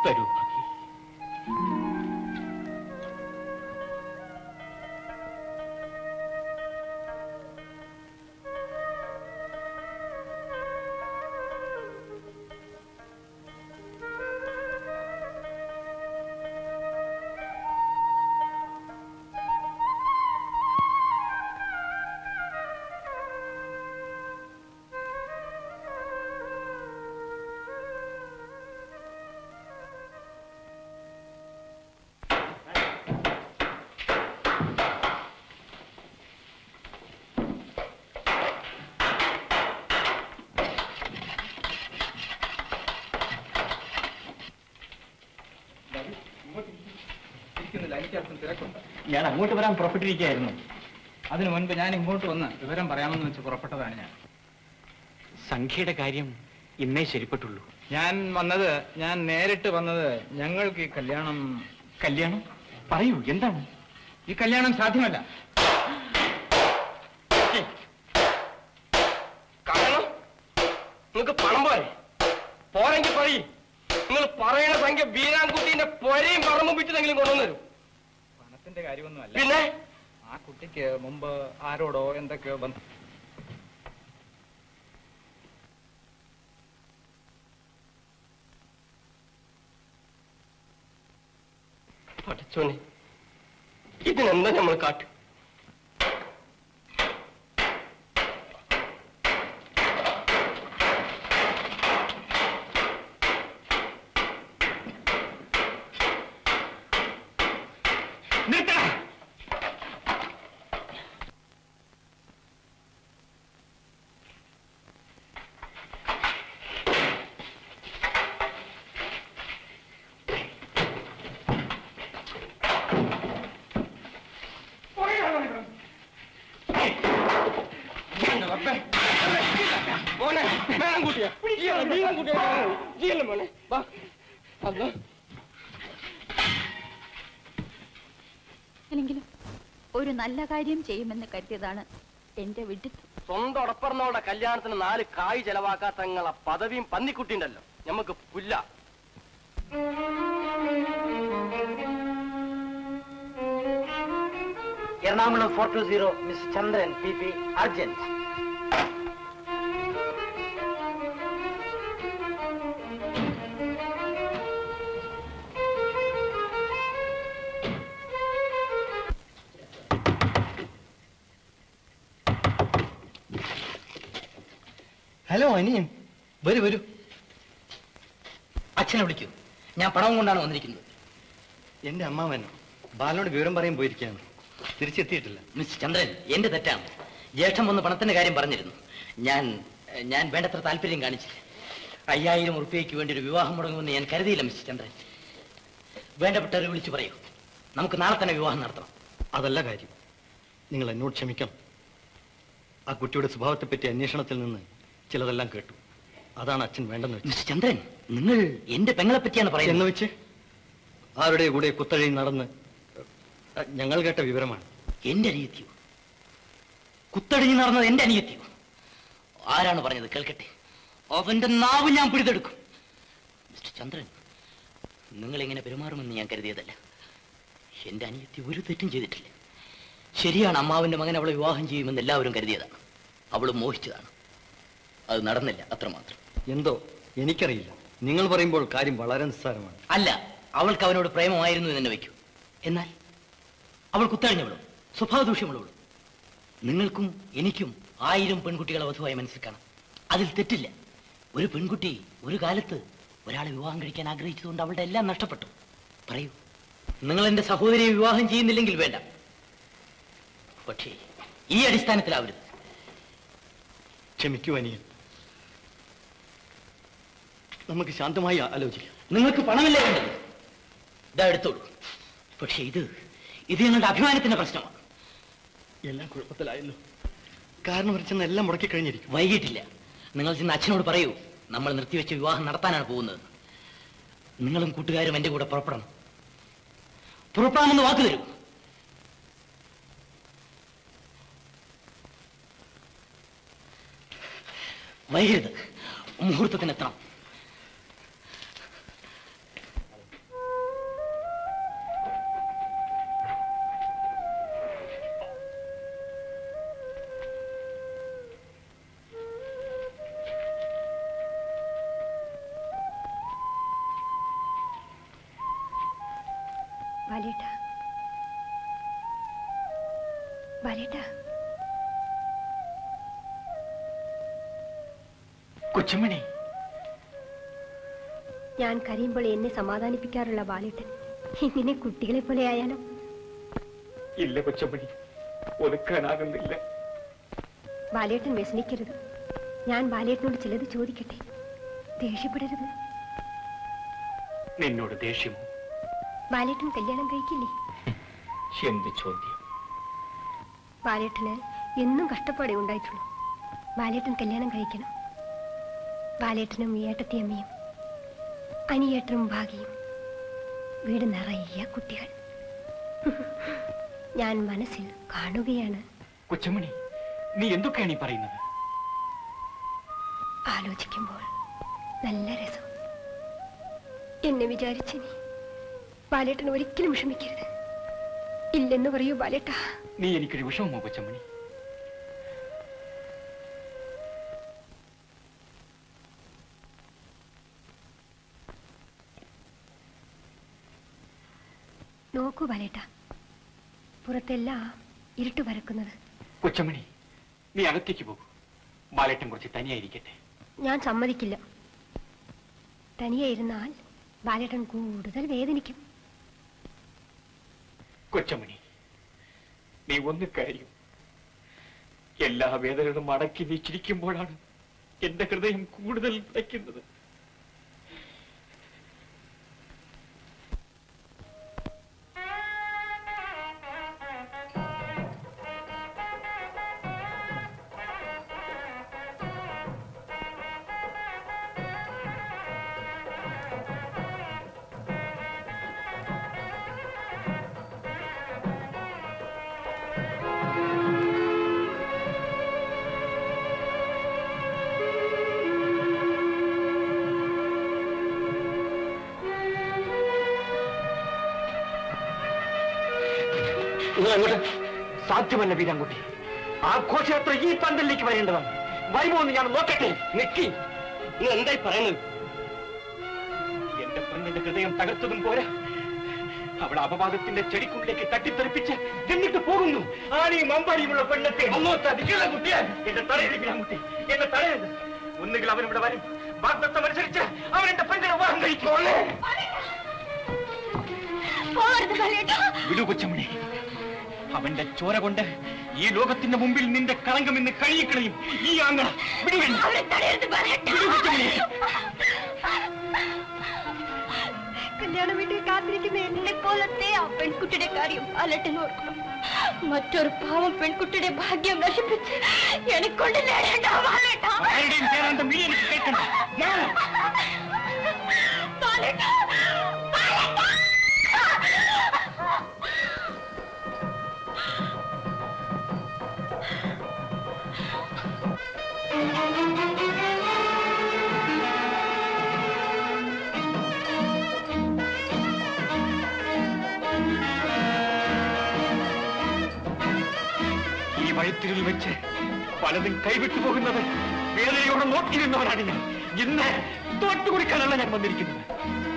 തരൂ ഭാഗ്യ ഞാൻ അങ്ങോട്ട് വരാൻ പുറപ്പെട്ടിരിക്കുകയായിരുന്നു അതിനു മുൻപ് ഞാൻ ഇങ്ങോട്ട് വന്ന് വിവരം പറയാമെന്ന് വെച്ച് പുറപ്പെട്ടതാണ് ഞാൻ സംഖ്യയുടെ കാര്യം ഇന്നേ ശരിപ്പെട്ടുള്ളൂ ഞാൻ വന്നത് ഞാൻ നേരിട്ട് വന്നത് ഞങ്ങൾക്ക് ഈ കല്യാണം കല്യാണം പറയൂ എന്താണ് ഈ കല്യാണം സാധ്യമല്ല കാരണം നിങ്ങൾക്ക് പണം പോരെ പോരെങ്കിൽ പറയും നിങ്ങൾ പറയുന്ന സംഖ്യ വീരാൻകുട്ടീന്റെ പൊരയും പറമ്പും വിറ്റതെങ്കിലും കൊണ്ടുവന്നു തരും പണത്തിന്റെ കാര്യമൊന്നുമല്ല പിന്നെ ആ കുട്ടിക്ക് മുമ്പ് ആരോടോ എന്തൊക്കെയോ ബന്ധം പഠിച്ചോനെ ഇതിനെന്താ നമ്മൾ കാട്ട് നിർത്തണം മോനെ വീരാൻകുട്ടിയാ വീരാൻകുട്ടിയാ ജീയല്ലേ മോനെ വാ അന്ന് അല്ലെങ്കിലും ഒരു നല്ല കാര്യം ചെയ്യുമെന്ന് കരുതിയതാണ് എന്റെ വിഡിത്തം സ്വന്തം ഉടപ്പറന്നവളുടെ കല്യാണത്തിന് നാല് കായ് ചെലവാക്കാത്ത നിങ്ങളെ പദവിയും പന്നിക്കുട്ടിണ്ടല്ലോ നമുക്ക് പുല്ല Ernakulam four two zero miss Chandran P P urgent hello അനിയൻ വരൂ വരൂ അച്ഛനെ വിളിക്കൂ ഞാൻ പണവും കൊണ്ടാണ് വന്നിരിക്കുന്നത് എന്റെ അമ്മാവൻ ബാലനോട് വിവരം പറയാൻ പോയിരിക്കുകയാണ് തിരിച്ചെത്തിയിട്ടില്ല മിസ് ചന്ദ്രൻ എന്റെ തെറ്റാണ് ജ്യേഷ്ഠം വന്ന് പണത്തിന്റെ കാര്യം പറഞ്ഞിരുന്നു ഞാൻ ഏഹ്, ഞാൻ വേണ്ടത്ര താല്പര്യം കാണിച്ചില്ല അയ്യായിരം ഉറുപ്പ്യയ്ക്ക് വേണ്ടി ഒരു വിവാഹം മുടങ്ങുമെന്ന് ഞാൻ കരുതിയില്ല മിസ് ചന്ദ്രൻ വേണ്ടപ്പെട്ടവരെ വിളിച്ചു പറയൂ നമുക്ക് നാളെ തന്നെ വിവാഹം നടത്തണം അതല്ല കാര്യം നിങ്ങൾ എന്നോട് ക്ഷമിക്കണം ആ കുട്ടിയുടെ സ്വഭാവത്തെപ്പറ്റി അന്വേഷണത്തിൽ നിന്ന് ചിലതെല്ലാം കേട്ടു അതാണ് അച്ഛൻ വേണ്ടെന്ന് വെച്ചത് മിസ് ചന്ദ്രൻ നിങ്ങൾ എന്റെ പെങ്ങളെ പറ്റിയാണ് എന്ന് പറയുന്നത് വെച്ച് ആരുടെ കൂടെ കുത്തഴി നടന്ന് അഹ്, ഞങ്ങൾ കേട്ട വിവരമാണ് എന്റെ അനിയത്തിയോ കുത്തടിഞ്ഞു നടന്നത് എന്റെ അനിയത്തിയോ ആരാണ് പറഞ്ഞത് കേൾക്കട്ടെ അവന്റെ നാവ് ഞാൻ പിടിതെടുക്കും മിസ്റ്റർ ചന്ദ്രൻ നിങ്ങൾ എങ്ങനെ പെരുമാറുമെന്ന് ഞാൻ കരുതിയതല്ല എന്റെ അനിയത്തി ഒരു തെറ്റും ചെയ്തിട്ടില്ല ശരിയാണ് അമ്മാവിന്റെ മകൻ അവളെ വിവാഹം ചെയ്യുമെന്ന് എല്ലാവരും കരുതിയതാണ് അവൾ മോഹിച്ചതാണ് അത് നടന്നില്ല അത്രമാത്രം എന്തോ എനിക്കറിയില്ല നിങ്ങൾ പറയുമ്പോൾ കാര്യം വളരെ നിസ്സാരമാണ് അല്ല അവൾക്ക് അവനോട് പ്രേമമായിരുന്നു എന്ന് തന്നെ വയ്ക്കൂ എന്നാൽ അവൾ കുത്തഴിഞ്ഞവളും സ്വഭാവ ദൂഷ്യമുള്ളവളും നിങ്ങൾക്കും എനിക്കും ആയിരം പെൺകുട്ടികളെ വധുവായി മനസ്സിൽ കാണാം അതിൽ തെറ്റില്ല ഒരു പെൺകുട്ടി ഒരു കാലത്ത് ഒരാളെ വിവാഹം കഴിക്കാൻ ആഗ്രഹിച്ചതുകൊണ്ട് അവളുടെ എല്ലാം നഷ്ടപ്പെട്ടു പറയൂ നിങ്ങൾ എന്റെ സഹോദരിയെ വിവാഹം ചെയ്യുന്നില്ലെങ്കിൽ വേണ്ട പക്ഷേ ഈ അടിസ്ഥാനത്തിലാവരുത് ക്ഷമിക്കൂ അനിയൻ നമുക്ക് ശാന്തമായി ആലോചിക്കാം നിങ്ങൾക്ക് പണമല്ലേ വേണ്ടത് ഇതാ എടുത്തോളൂ പക്ഷേ ഇത് ഇത് ഞങ്ങളുടെ അഭിമാനത്തിന്റെ പ്രശ്നമാണ് എല്ലാം കുഴപ്പത്തിലായല്ലോ കാരണം വരച്ചെന്ന് എല്ലാം മുടക്കി കഴിഞ്ഞിരിക്കും വൈകിട്ടില്ല നിങ്ങൾ ചെന്ന് അച്ഛനോട് പറയൂ നമ്മൾ നിർത്തിവെച്ച വിവാഹം നടത്താനാണ് പോകുന്നത് നിങ്ങളും കൂട്ടുകാരും എന്റെ കൂടെ പുറപ്പെടണം പുറപ്പെടാമെന്ന് വാക്ക് തരൂ വൈകരുത് മുഹൂർത്തത്തിന് എത്തണം ബാലേട്ട ബാലേട്ട കൊച്ചുമണി ഞാൻ കരയുമ്പോൾ എന്നെ സമാധാനിപ്പിക്കാറുള്ള ബാലേട്ടൻ ഇങ്ങനെ കുട്ടികളെ പോലെ ആയാലോ ഇല്ല കൊച്ചുമണി ഒതുക്കാനാകുന്നില്ല ബാലേട്ടൻ വ്യസനിക്കരുത് ഞാൻ ബാലേട്ടനോട് ചിലത് ചോദിക്കട്ടെ ദേഷ്യപ്പെടരുത് നിന്നോട് ദേഷ്യമോ ബാലേട്ടൻ കല്യാണം കഴിക്കില്ലേ എന്ത് ചോദ്യം ബാലേട്ടന് എന്നും കഷ്ടപ്പാടേ ഉണ്ടായിട്ടുള്ളൂ ബാലേട്ടൻ കല്യാണം കഴിക്കണം ബാലേട്ടനും ഏട്ടത്തിയമ്മയും അനിയേട്ടനും ഭാഗ്യയും വീട് നിറയെ കുട്ടികൾ ഞാൻ മനസ്സിൽ കാണുകയാണ് കൊച്ചുമണി നീ എന്തൊക്കെയാണ് ഈ പറയുന്നത് ആലോചിക്കുമ്പോൾ നല്ല രസം എന്നെ വിചാരിച്ച് നീ ബാലേട്ടൻ ഒരിക്കലും വിഷമിക്കരുത് ഇല്ലെന്ന് പറയൂ ബാലേട്ടാ നീ എനിക്കൊരു വിഷമമോ കൊച്ചമണി നോക്കൂ ബാലേട്ടാ പുറത്തെല്ലാം ഇരുട്ട് പരക്കുന്നത് കൊച്ചമണി നീ അകത്തേക്ക് പോകൂ ബാലേട്ടൻ കുറച്ച് തനിയായിരിക്കട്ടെ ഞാൻ സമ്മതിക്കില്ല തനിയെ ഇരുന്നാൽ ബാലേട്ടൻ കൂടുതൽ വേദനിക്കും കൊച്ചമണി നീ ഒന്ന് കരയും എല്ലാ വേദനകളും അടക്കി നീ ചിരിക്കുമ്പോഴാണ് എന്റെ ഹൃദയം കൂടുതൽ പിടയ്ക്കുന്നത് നിങ്ങൾ അങ്ങോട്ട് സാധ്യമല്ല വീരാൻകുട്ടി ആഘോഷയാത്ര ഈ പന്തലിലേക്ക് വരേണ്ടതാണ് വരുമോ എന്ന് ഞാൻ നോക്കട്ടെ നിക്കി നിങ്ങൾ എന്തായി പറയുന്നത് എന്റെ പെണ്ണിന്റെ ഹൃദയം തകർത്തതും പോരാ അവിടെ അപവാദത്തിന്റെ ചെടിക്കുള്ളിലേക്ക് തട്ടിത്തെറിപ്പിച്ച് എന്നിട്ട് പോകുന്നു ആണിയും അമ്പാടിയുമുള്ള പെണ്ണത്തെ അമ്മോത്തടിക്കുന്ന കുട്ടിയെ എന്റെ തടയരുത് വീരാൻകുട്ടി എന്നെ തടയരുത് ഒന്നുകിൽ അവൻ ഇവിടെ വരും വാഗ്ദത്തം അനുസരിച്ച് അവൻ എന്റെ പെണ്ണിനെ വിവാഹം കഴിക്കോളേ വിടു കൊച്ചമ്മണി അവന്റെ ചോര കൊണ്ട് ഈ ലോകത്തിന്റെ മുമ്പിൽ നിന്റെ കളങ്കം ഇന്ന് കഴിയിക്കളയും ഈ ആങ്ങള വിടുവിൻ വിടു കൊച്ചമ്മണി കല്യാണ വീട്ടിൽ കാത്തിരിക്കുന്ന എന്നെ പോലത്തെ ആ പെൺകുട്ടിയുടെ കാര്യം ബാലേട്ടൻ ഓർക്കണം മറ്റൊരു പാവം പെൺകുട്ടിയുടെ ഭാഗ്യം നശിപ്പിച്ച് എനിക്കൊണ്ട് നേടേണ്ട ബാലേട്ടാ ആരുടെയും പേരാണ്ട് നീ എനിക്ക് കേൾക്കണ്ട ഞാൻ ബാലേട്ടാ ഈ വഴിത്തിരിൽ വെച്ച് പലതും കൈവിട്ടു പോകുന്നത് വേദനയോടെ നോക്കിയിരുന്നവനാണ് ഞാൻ ഇന്ന് തോറ്റുകൊടുക്കാനല്ല ഞാൻ വന്നിരിക്കുന്നത്